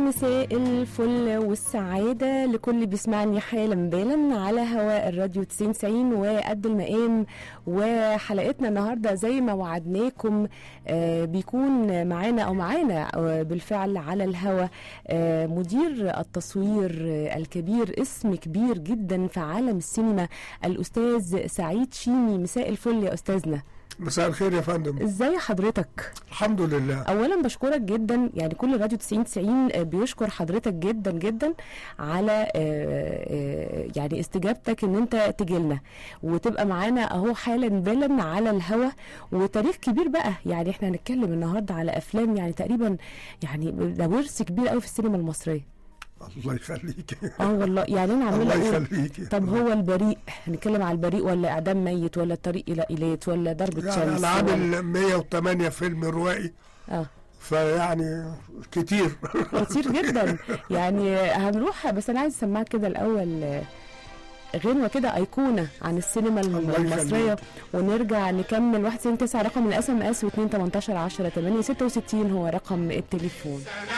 مساء الفل والسعادة لكل اللي بيسمعني حالا بالا على هواء الراديو 90 وقد المقام وحلقتنا النهاردة زي ما وعدناكم آه، بيكون معانا أو معانا آه، بالفعل على الهوا آه، مدير التصوير آه، الكبير اسم كبير جدا في عالم السينما الأستاذ سعيد شيمي مساء الفل يا أستاذنا مساء الخير يا فندم ازاي حضرتك؟ الحمد لله اولا بشكرك جدا يعني كل راديو 90 90 بيشكر حضرتك جدا جدا على آه، آه، يعني استجابتك ان انت تجي لنا وتبقى معانا اهو حالا بالا على الهوا وتاريخ كبير بقى يعني احنا هنتكلم النهارده على افلام يعني تقريبا يعني ده ورث كبير قوي في السينما المصريه الله يخليك اه والله يعني انا عماله الله اقول يخليك طب هو البريء هنتكلم على البريء ولا اعدام ميت ولا الطريق الى ايلات ولا ضربه يعني شمس انا ولا- عامل 108 فيلم روائي اه فيعني كتير كتير جدا يعني هنروح بس انا عايز اسمعك كده الاول آه، غنوة كده أيقونة عن السينما الم- الله يخليك. المصرية ونرجع نكمل 1 9 رقم الاس ام اس و2 18 10 8 66 هو رقم التليفون